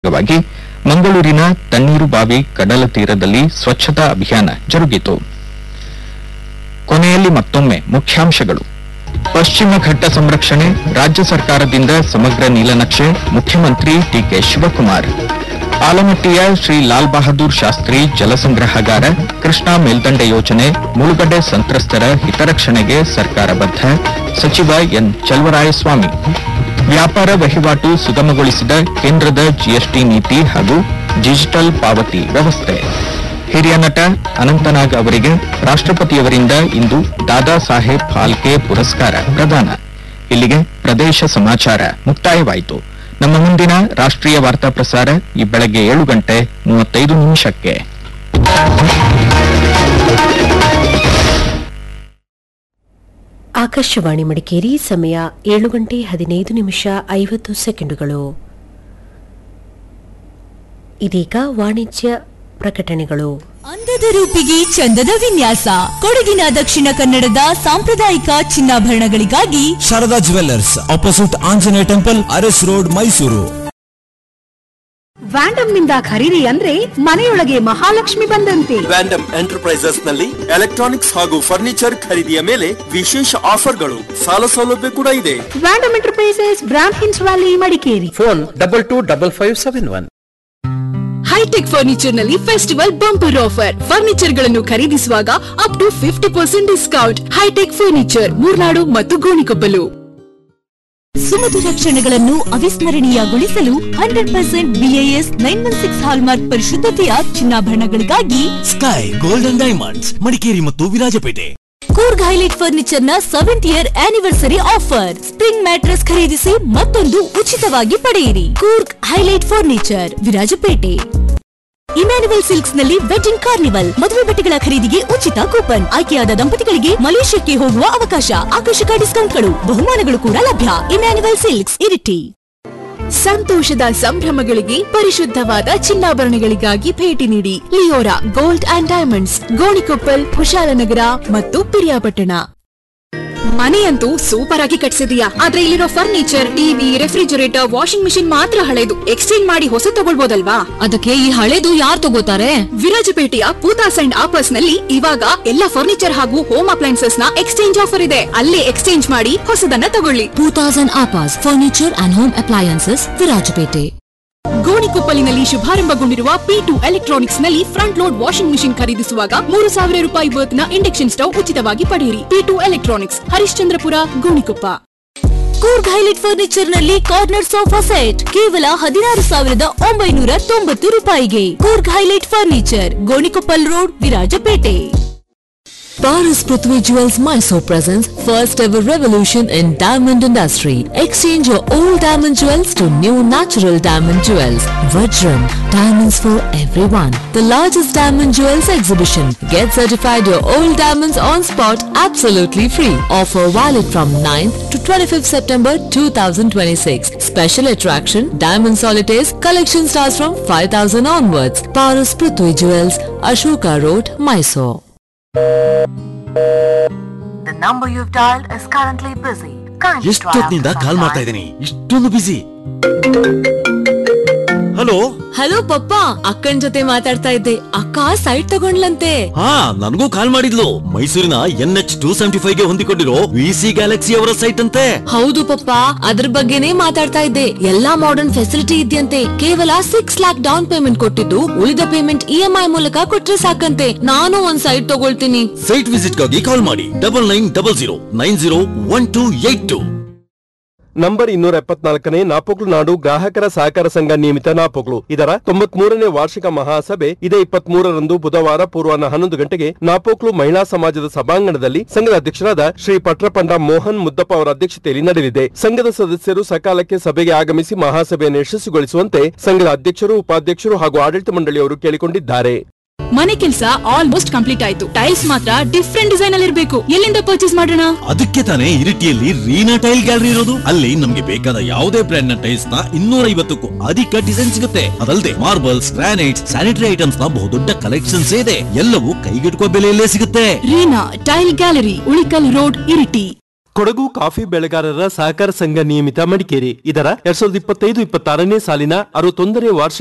ಭಾಗವಾಗಿ ಮಂಗಳೂರಿನ ತಣ್ಣೀರುಬಾವಿ ಕಡಲ ತೀರದಲ್ಲಿ ಸ್ವಚ್ಛತಾ ಅಭಿಯಾನ ಜರುಗಿತು ಕೊನೆಯಲ್ಲಿ ಮತ್ತೊಮ್ಮೆ ಮುಖ್ಯಾಂಶಗಳು ಪಶ್ಚಿಮ ಘಟ್ಟ ಸಂರಕ್ಷಣೆ ರಾಜ್ಯ ಸರ್ಕಾರದಿಂದ ಸಮಗ್ರ ನೀಲನಕ್ಷೆ ಮುಖ್ಯಮಂತ್ರಿ ಡಿಕೆ ಶಿವಕುಮಾರ್ ಆಲಮಟ್ಟಿಯ ಶ್ರೀ ಲಾಲ್ ಬಹದ್ದೂರ್ ಶಾಸ್ತ್ರಿ ಜಲಸಂಗ್ರಹಾಗಾರ ಕೃಷ್ಣಾ ಮೇಲ್ದಂಡೆ ಯೋಜನೆ ಮುಳುಗಡೆ ಸಂತ್ರಸ್ತರ ಹಿತರಕ್ಷಣೆಗೆ ಸರ್ಕಾರ ಬದ್ಧ ಸಚಿವ ಎನ್ ಚಲವರಾಯಸ್ವಾಮಿ ವ್ಯಾಪಾರ ವಹಿವಾಟು ಸುಗಮಗೊಳಿಸಿದ ಕೇಂದ್ರದ ಜಿಎಸ್ಟಿ ನೀತಿ ಹಾಗೂ ಡಿಜಿಟಲ್ ಪಾವತಿ ವ್ಯವಸ್ಥೆ ಹಿರಿಯ ನಟ ಅನಂತನಾಗ್ ಅವರಿಗೆ ರಾಷ್ಟ್ರಪತಿಯವರಿಂದ ಇಂದು ದಾದಾ ಸಾಹೇಬ್ ಫಾಲ್ಕೆ ಪುರಸ್ಕಾರ ಪ್ರದಾನ ಇಲ್ಲಿಗೆ ಪ್ರದೇಶ ಸಮಾಚಾರ ಮುಕ್ತಾಯವಾಯಿತು ನಮ್ಮ ಮುಂದಿನ ರಾಷ್ಟ್ರೀಯ ವಾರ್ತಾ ಪ್ರಸಾರ ಈ ಬೆಳಗ್ಗೆ ಏಳು ಗಂಟೆ ಮೂವತ್ತೈದು ನಿಮಿಷಕ್ಕೆ ಆಕಾಶವಾಣಿ ಮಡಿಕೇರಿ ಸಮಯ ಏಳು ಗಂಟೆ ಹದಿನೈದು ನಿಮಿಷ ಐವತ್ತು ಸೆಕೆಂಡುಗಳು ಇದೀಗ ವಾಣಿಜ್ಯ ಪ್ರಕಟಣೆಗಳು ಅಂದದ ರೂಪಿಗೆ ಚಂದದ ವಿನ್ಯಾಸ ಕೊಡಗಿನ ದಕ್ಷಿಣ ಕನ್ನಡದ ಸಾಂಪ್ರದಾಯಿಕ ಚಿನ್ನಾಭರಣಗಳಿಗಾಗಿ Sharada jewellers opposite Anjaneya temple Aras road Mysore ವ್ಯಾಂಡಮ್ ನಿಂದ ಖರೀದಿ ಅಂದ್ರೆ ಮನೆಯೊಳಗೆ ಮಹಾಲಕ್ಷ್ಮಿ ಬಂದಂತೆ ವ್ಯಾಂಡಮ್ ಎಂಟರ್ಪ್ರೈಸಸ್ ನಲ್ಲಿ ಎಲೆಕ್ಟ್ರಾನಿಕ್ಸ್ ಹಾಗೂ ಫರ್ನಿಚರ್ ಖರೀದಿಯ ಮೇಲೆ ವಿಶೇಷ ಆಫರ್ಗಳು ಸಾಲ ಸೌಲಭ್ಯ ಕೂಡ ಇದೆ ವ್ಯಾಂಡಮ್ ಎಂಟರ್ಪ್ರೈಸಸ್ ಬ್ರಾಂಡ್ ಹಿನ್ಸ್ valley Madikeri phone double two double five seven one hi tech furniture ನಲ್ಲಿ ಫೆಸ್ಟಿವಲ್ ಬಂಪರ್ ಆಫರ್ ಫರ್ನಿಚರ್ ಗಳನ್ನು ಖರೀದಿಸುವಾಗ up to fifty percent discount hi tech furniture Murnad ಮತ್ತು ಗೋಣಿಕೊಪ್ಪಲು ಸುಮಧುರ ಕ್ಷಣಗಳನ್ನು ಅವಿಸ್ಮರಣೀಯಗೊಳಿಸಲು hundred percent B A S nine one six hallmark ಪರಿಶುದ್ಧತೆಯ ಚಿನ್ನಾಭರಣಗಳಿಗಾಗಿ ಸ್ಕೈ ಗೋಲ್ಡನ್ ಡೈಮಂಡ್ಸ್ ಮಡಿಕೇರಿ ಮತ್ತು ವಿರಾಜಪೇಟೆ ಕೂರ್ಗ್ ಹೈಲೈಟ್ ಫರ್ನಿಚರ್ ನ seventh year anniversary offer spring mattress ಖರೀದಿಸಿ ಮತ್ತೊಂದು ಉಚಿತವಾಗಿ ಪಡೆಯಿರಿ Coorg highlight furniture Virajpet Emmanuel silks ನಲ್ಲಿ ವೆಡ್ಡಿಂಗ್ ಕಾರ್ನಿವಲ್ ಮದುವೆ ಬಟ್ಟೆಗಳ ಖರೀದಿಗೆ ಉಚಿತ ಕೂಪನ್ ಆಯ್ಕೆಯಾದ ದಂಪತಿಗಳಿಗೆ ಮಲೇಷ್ಯಾಕ್ಕೆ ಹೋಗುವ ಅವಕಾಶ ಆಕರ್ಷಕ ಡಿಸ್ಕೌಂಟ್ಗಳು ಬಹುಮಾನಗಳು ಕೂಡ ಲಭ್ಯ ಇಮ್ಯಾನುವಲ್ ಸಿಲ್ಕ್ಸ್ ಇರಿಟಿ ಸಂತೋಷದ ಸಂಭ್ರಮಗಳಿಗೆ ಪರಿಶುದ್ಧವಾದ ಚಿನ್ನಾಭರಣಗಳಿಗಾಗಿ ಭೇಟಿ ನೀಡಿ Leora gold and diamonds Gonikoppal Kushalnagar ಮತ್ತು ಪಿರಿಯಾಪಟ್ಟಣ ಮನೆಯಂತೂ ಸೂಪರ್ ಆಗಿ ಕಟ್ಸಿದೀಯಾ ಆದ್ರೆ ಇಲ್ಲಿರೋ furniture TV refrigerator washing machine ಮಾತ್ರ ಹಳೆದು ಎಕ್ಸ್ಚೇಂಜ್ ಮಾಡಿ ಹೊಸ ತಗೊಳ್ಬೋದಲ್ವಾ ಅದಕ್ಕೆ ಈ ಹಳೇದು ಯಾರು ತಗೋತಾರೆ ವಿರಾಜಪೇಟೆಯ ಪೂತಾಸ್ ಅಂಡ್ ಆಪರ್ಸ್ ನಲ್ಲಿ ಇವಾಗ ಎಲ್ಲ ಫರ್ನಿಚರ್ ಹಾಗೂ ಹೋಮ್ ಅಪ್ಲೈನ್ಸಸ್ ನ ಎಕ್ಸ್ಚೇಂಜ್ ಆಫರ್ ಇದೆ ಅಲ್ಲೇ ಎಕ್ಸ್ಚೇಂಜ್ ಮಾಡಿ ಹೊಸದನ್ನ ತಗೊಳ್ಳಿ ಟೂ ತೌಸಂಡ್ ಆಪಾಸ್ furniture and home appliances Virajpet ಗೋಣಿಕೊಪ್ಪಲಿನಲ್ಲಿ ಶುಭಾರಂಭಗೊಂಡಿರುವ ಪಿ ಟು ಎಲೆಕ್ಟ್ರಾನಿಕ್ಸ್ ನಲ್ಲಿ ಫ್ರಂಟ್ ಲೋಡ್ ವಾಷಿಂಗ್ ಮಿಷಿನ್ ಖರೀದಿಸುವಾಗ ಮೂರು ಸಾವಿರ ರೂಪಾಯಿ ವರ್ತ್ನ ಇಂಡಕ್ಷನ್ ಸ್ಟವ್ ಉಚಿತವಾಗಿ ಪಡೆಯಿರಿ P two electronics Harishchandrapura Gonikoppa Coorg highlight furniture ನಲ್ಲಿ ಕಾರ್ನರ್ ಸೋಫಾ ಸೆಟ್ ಕೇವಲ ಹದಿನಾರು ಸಾವಿರದ ಒಂಬೈನೂರ ತೊಂಬತ್ತು ರೂಪಾಯಿಗೆ Coorg highlight furniture Gonikoppal road Virajpet Paris Prithvi Jewels Mysore presents first ever revolution in diamond industry. Exchange your old diamond jewels to new natural diamond jewels. Vajram, diamonds for everyone. The largest diamond jewels exhibition. Get certified your old diamonds on spot absolutely free. Offer valid from 9th to 25th September 2026. Special attraction, diamond solitaires, collection starts from 5000 onwards. Paris Prithvi Jewels, Ashoka Road, Mysore. The number you've dialed is currently busy. Kindly try ಎಷ್ಟೊತ್ತಿನಿಂದ after call some ಮಾಡ್ತಾ time. ಇದ್ದೀನಿ ಇಷ್ಟೊಂದು ಬಿಸಿ hello hello ಪಪ್ಪ ಅಕ್ಕನ್ ಜೊತೆ ಮಾತಾಡ್ತಾ ಇದ್ದೆ ಅಕ್ಕ site ತಗೊಂಡ್ಲಂತೆ ಹಾ ನನಗೂ ಕಾಲ್ ಮಾಡಿದ್ಲು ಮೈಸೂರಿನ N H two seventy five ಗೆ ಹೊಂದಿಕೊಂಡಿರೋ ವಿ ಸಿ ಗ್ಯಾಲಕ್ಸಿ ಅವರ ಸೈಟ್ ಅಂತೆ ಹೌದು ಪಪ್ಪ ಅದ್ರ ಬಗ್ಗೆನೇ ಮಾತಾಡ್ತಾ ಇದ್ದೆ ಎಲ್ಲಾ ಮಾಡರ್ನ್ ಫೆಸಿಲಿಟಿ ಇದೆಯಂತೆ ಕೇವಲ ಸಿಕ್ಸ್ ಲ್ಯಾಕ್ ಡೌನ್ ಪೇಮೆಂಟ್ ಕೊಟ್ಟಿದ್ದು ಉಳಿದ ಪೇಮೆಂಟ್ ಇ ಎಂ ಐ ಮೂಲಕ ಕೊಟ್ರೆ ಸಾಕಂತೆ ನಾನು ಒಂದ್ ಸೈಟ್ ತಗೊಳ್ತೀನಿ ಸೈಟ್ ವಿಸಿಟ್ ಗಾಗಿ ಕಾಲ್ ಮಾಡಿ double nine double zero nine zero one two eight two number ಇನ್ನೂರ ಎಪ್ಪತ್ನಾಲ್ಕನೇ ನಾಪೋಕ್ಲು ನಾಡು ಗ್ರಾಹಕರ ಸಹಕಾರ ಸಂಘ ನಿಯಮಿತ ನಾಪೋಕ್ಲು ಇದರ ತೊಂಬತ್ಮೂರನೇ ವಾರ್ಷಿಕ ಮಹಾಸಭೆ ಇದೇ ಇಪ್ಪತ್ಮೂರರಂದು ಬುಧವಾರ ಪೂರ್ವಾಹ್ನ ಹನ್ನೊಂದು ಗಂಟೆಗೆ ನಾಪೋಕ್ಲು ಮಹಿಳಾ ಸಮಾಜದ ಸಭಾಂಗಣದಲ್ಲಿ ಸಂಘದ ಅಧ್ಯಕ್ಷರಾದ ಶ್ರೀ ಪಟ್ರಪಂಡ ಮೋಹನ್ ಮುದ್ದಪ್ಪ ಅವರ ಅಧ್ಯಕ್ಷತೆಯಲ್ಲಿ ನಡೆಯಲಿದೆ ಸಂಘದ ಸದಸ್ಯರು ಸಕಾಲಕ್ಕೆ ಸಭೆಗೆ ಆಗಮಿಸಿ ಮಹಾಸಭೆಯನ್ನು ಯಶಸ್ವಿಗೊಳಿಸುವಂತೆ ಸಂಘದ ಅಧ್ಯಕ್ಷರು ಉಪಾಧ್ಯಕ್ಷರು ಹಾಗೂ ಆಡಳಿತ ಮಂಡಳಿಯವರು ಕೇಳಿಕೊಂಡಿದ್ದಾರೆ ಮನೆ ಕೆಲಸ ಆಲ್ಮೋಸ್ಟ್ ಕಂಪ್ಲೀಟ್ ಆಯ್ತು ಟೈಲ್ಸ್ ಮಾತ್ರ ಡಿಫ್ರೆಂಟ್ ಡಿಸೈನ್ ಅಲ್ಲಿ ಇರಬೇಕು ಎಲ್ಲಿಂದ ಪರ್ಚೇಸ್ ಮಾಡೋಣ ಅದಕ್ಕೆ ತಾನೇ ಇರಿಟಿಯಲ್ಲಿ ರೀನಾ ಟೈಲ್ ಗ್ಯಾಲರಿ ಇರೋದು ಅಲ್ಲಿ ನಮ್ಗೆ ಬೇಕಾದ ಯಾವುದೇ ಬ್ರ್ಯಾಂಡ್ ನ ಟೈಲ್ಸ್ ನ ಇನ್ನೂರ ಐವತ್ತಕ್ಕೂ ಅಧಿಕ ಡಿಸೈನ್ ಸಿಗುತ್ತೆ ಅದಲ್ಲದೆ ಮಾರ್ಬಲ್ಸ್ ಗ್ರಾನೈಟ್ಸ್ ಸ್ಯಾನಿಟರಿ ಐಟಮ್ಸ್ ನ ಬಹುದೊಡ್ಡ ಕಲೆಕ್ಷನ್ಸ್ ಇದೆ ಎಲ್ಲವೂ ಕೈಗೆಟುಕುವ ಬೆಲೆಯಲ್ಲೇ ಸಿಗುತ್ತೆ Reena tile gallery Ulikkal road Iritty Kodagu coffee ಬೆಳೆಗಾರರ ಸಹಕಾರ ಸಂಘ ನಿಯಮಿತ ಮಡಿಕೇರಿ ಇದರ ಎರಡ್ ಸಾವಿರದ ಇಪ್ಪತ್ತೈದು ಇಪ್ಪತ್ತಾರನೇ ಸಾಲಿನ ಅರವತ್ತೊಂದನೇ ವಾರ್ಷಿಕ